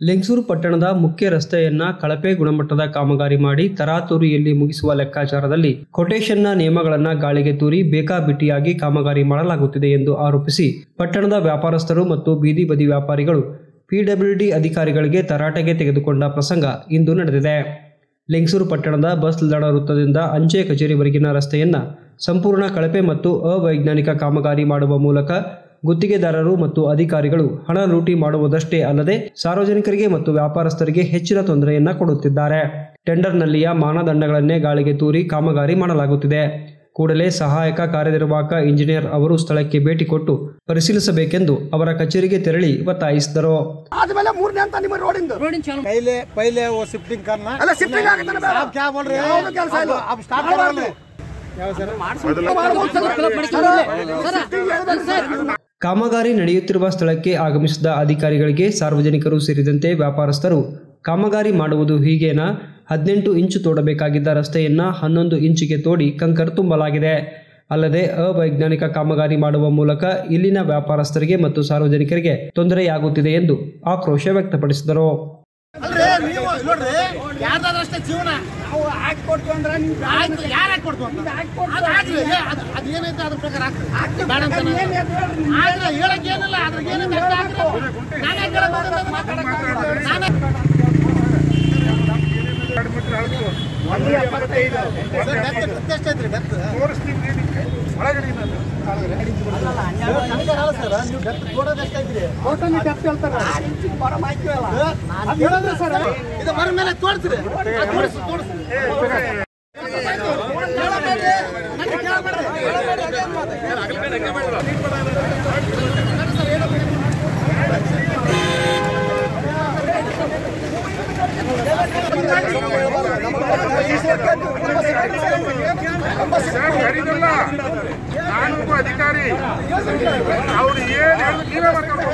ಲಿಂಗಸೂರು ಪಟ್ಟಣದ ಮುಖ್ಯ ರಸ್ತೆಯನ್ನ ಕಳಪೆ ಗುಣಮಟ್ಟದ ಕಾಮಗಾರಿ ಮಾಡಿ ತರಾತುರಿಯಲ್ಲಿ ಮುಗಿಸುವ ಲೆಕ್ಕಾಚಾರದಲ್ಲಿ ಕೊಟೇಶನ್ನ ನಿಯಮಗಳನ್ನು ಗಾಳಿಗೆ ತೂರಿ ಬೇಕಾಬಿಟ್ಟಿಯಾಗಿ ಕಾಮಗಾರಿ ಮಾಡಲಾಗುತ್ತಿದೆ ಎಂದು ಆರೋಪಿಸಿ ಪಟ್ಟಣದ ವ್ಯಾಪಾರಸ್ಥರು ಮತ್ತು ಬೀದಿ ಬದಿ ವ್ಯಾಪಾರಿಗಳು ಪಿಡಬ್ಲ್ಯೂಡಿ ಅಧಿಕಾರಿಗಳಿಗೆ ತರಾಟೆಗೆ ತೆಗೆದುಕೊಂಡ ಪ್ರಸಂಗ ಇಂದು ನಡೆದಿದೆ ಲಿಂಗಸೂರು ಪಟ್ಟಣದ ಬಸ್ ನಿಲ್ದಾಣ ವೃತ್ತದಿಂದ ಅಂಚೆ ಕಚೇರಿವರೆಗಿನ ರಸ್ತೆಯನ್ನ ಸಂಪೂರ್ಣ ಕಳಪೆ ಮತ್ತು ಅವೈಜ್ಞಾನಿಕ ಕಾಮಗಾರಿ ಮಾಡುವ ಮೂಲಕ ಗುತ್ತಿಗೆದಾರರು ಮತ್ತು ಅಧಿಕಾರಿಗಳು ಹಣ ಲೂಟಿ ಮಾಡುವುದಷ್ಟೇ ಅಲ್ಲದೆ ಸಾರ್ವಜನಿಕರಿಗೆ ಮತ್ತು ವ್ಯಾಪಾರಸ್ಥರಿಗೆ ಹೆಚ್ಚಿನ ತೊಂದರೆಯನ್ನ ಕೊಡುತ್ತಿದ್ದಾರೆ ಟೆಂಡರ್ನಲ್ಲಿಯ ಮಾನದಂಡಗಳನ್ನೇ ಗಾಳಿಗೆ ತೂರಿ ಕಾಮಗಾರಿ ಮಾಡಲಾಗುತ್ತಿದೆ ಕೂಡಲೇ ಸಹಾಯಕ ಕಾರ್ಯನಿರ್ವಾಹಕ ಇಂಜಿನಿಯರ್ ಅವರು ಸ್ಥಳಕ್ಕೆ ಭೇಟಿ ಕೊಟ್ಟು ಪರಿಶೀಲಿಸಬೇಕೆಂದು ಅವರ ಕಚೇರಿಗೆ ತೆರಳಿ ಒತ್ತಾಯಿಸಿದರು ಆದ್ಮೇಲೆ ಮೂರನೇ ಅಂತ ನಿಮ್ಮ ರೋಡಿಂದ पहले पहले वो शिफ्टिंग करना ಅಲ್ಲ ಶಿಫ್ಟಿಂಗ್ ಆಗುತ್ತೆ ಬೇಡ आप क्या बोल रहे हैं ಯಾವ್ದು ಕೆಲಸ ಇಲ್ಲ अब स्टार्ट कर रहे क्या सर ಕಾಮಗಾರಿ ನಡೆಯುತ್ತಿರುವ ಸ್ಥಳಕ್ಕೆ ಆಗಮಿಸಿದ ಅಧಿಕಾರಿಗಳಿಗೆ ಸಾರ್ವಜನಿಕರು ಸೇರಿದಂತೆ ವ್ಯಾಪಾರಸ್ಥರು ಕಾಮಗಾರಿ ಮಾಡುವುದು ಹೀಗೇನಾ ಹದಿನೆಂಟು ಇಂಚು ತೋಡಬೇಕಾಗಿದ್ದ ರಸ್ತೆಯನ್ನ ಹನ್ನೊಂದು ಇಂಚಿಗೆ ತೋಡಿ ಕಂಕರ್ ತುಂಬಲಾಗಿದೆ ಅಲ್ಲದೆ ಅವೈಜ್ಞಾನಿಕ ಕಾಮಗಾರಿ ಮಾಡುವ ಮೂಲಕ ಇಲ್ಲಿನ ವ್ಯಾಪಾರಸ್ಥರಿಗೆ ಮತ್ತು ಸಾರ್ವಜನಿಕರಿಗೆ ತೊಂದರೆಯಾಗುತ್ತಿದೆ ಎಂದು ಆಕ್ರೋಶ ವ್ಯಕ್ತಪಡಿಸಿದರು ಅಲ್ರಿ ನೀವು ನೋಡ್ರಿ ಯಾರ್ದಾದ್ರೂ ಅಷ್ಟೇ ಜೀವನ ನಾವು ಹಾಕಿ ಕೊಡ್ತೀವಿ ಅಂದ್ರೆ ನೀವು ಆಯ್ತು ಯಾರು ಹಾಕಿ ಕೊಡ್ತೀವಿ ಅಂತ ಅದು ಆಗ್ಲಿ ಏ, ಅದು ಅದು ಏನೈತೆ ಅದ್ರ ಪ್ರಕಾರ ಹಾಕ್ತೀವಿ ಬೇಡ ಅಂತ ಆಗಲ್ಲ ಹೇಳಕ್ ಏನಿಲ್ಲ ಅದ್ರ ಏನಿದೆ ಅಷ್ಟೇ ಹಾಕ್ರಿ. ನಾನೇ ಹೇಳಕ್ ಹೋದ್ರೆ ಅದು ಮಾತಾಡಕ್ ಆಗಲ್ಲ. ನಾನೇ ಸರ್, ಬೆತ್ತ ಬೆತ್ತ ಎಷ್ಟೈತ್ರಿ ಬೆತ್ತ? ಹಂಗಾರಲ್ಲ ಸರ್, ನೀವು ಬೆತ್ತ ಕೊಡೋದು ಎಷ್ಟೈತ್ರಿ? ನಾನ್ ಕೇಳೋದು ಸರ್, ಇದು ಮರ ಮೇಲೆ ತೋರಿಸ್ರಿ ಆ, ತೋರಿಸಿ ತೋರಿಸಿ ಕೇಳಬೇಡ್ರಿ. ನನಗೆ ಕೇಳಬೇಡ್ರಿ. ಸರ್ ಕರೀದಲ್ಲ ನಾನು ಒಬ್ಬ ಅಧಿಕಾರಿ ಅವ್ರು ಏನ್ ಹೇಳಿದ್ರು ನೀವೇ ಮಾಡ್ಕೊಂಡು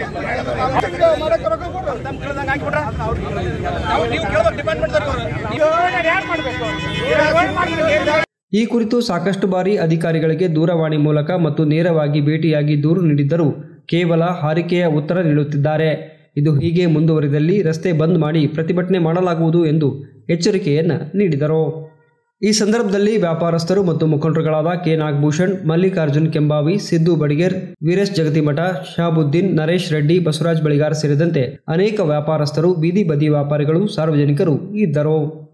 ಈ ಕುರಿತು ಸಾಕಷ್ಟು ಬಾರಿ ಅಧಿಕಾರಿಗಳಿಗೆ ದೂರವಾಣಿ ಮೂಲಕ ಮತ್ತು ನೇರವಾಗಿ ಭೇಟಿಯಾಗಿ ದೂರು ನೀಡಿದ್ದರೂ ಕೇವಲ ಹಾರಿಕೆಯ ಉತ್ತರ ನೀಡುತ್ತಿದ್ದಾರೆ ಇದು ಹೀಗೆ ಮುಂದುವರಿದಲ್ಲಿ ರಸ್ತೆ ಬಂದ್ ಮಾಡಿ ಪ್ರತಿಭಟನೆ ಮಾಡಲಾಗುವುದು ಎಂದು ಎಚ್ಚರಿಕೆಯನ್ನು ನೀಡಿದರು ಈ ಸಂದರ್ಭದಲ್ಲಿ ವ್ಯಾಪಾರಸ್ಥರು ಮತ್ತು ಮುಖಂಡರುಗಳಾದ ಕೆ ನಾಗಭೂಷಣ್ ಮಲ್ಲಿಕಾರ್ಜುನ್ ಕೆಂಬಾವಿ ಸಿದ್ದು ಬಡಿಗೇರ್ ವೀರೇಶ್ ಜಗತಿಮಠ ಶಹಾಬುದ್ದೀನ್ ನರೇಶ್ ರೆಡ್ಡಿ ಬಸವರಾಜ್ ಬಳಿಗಾರ್ ಸೇರಿದಂತೆ ಅನೇಕ ವ್ಯಾಪಾರಸ್ಥರು ಬೀದಿ ಬದಿ ವ್ಯಾಪಾರಿಗಳು ಸಾರ್ವಜನಿಕರು ಇದ್ದರು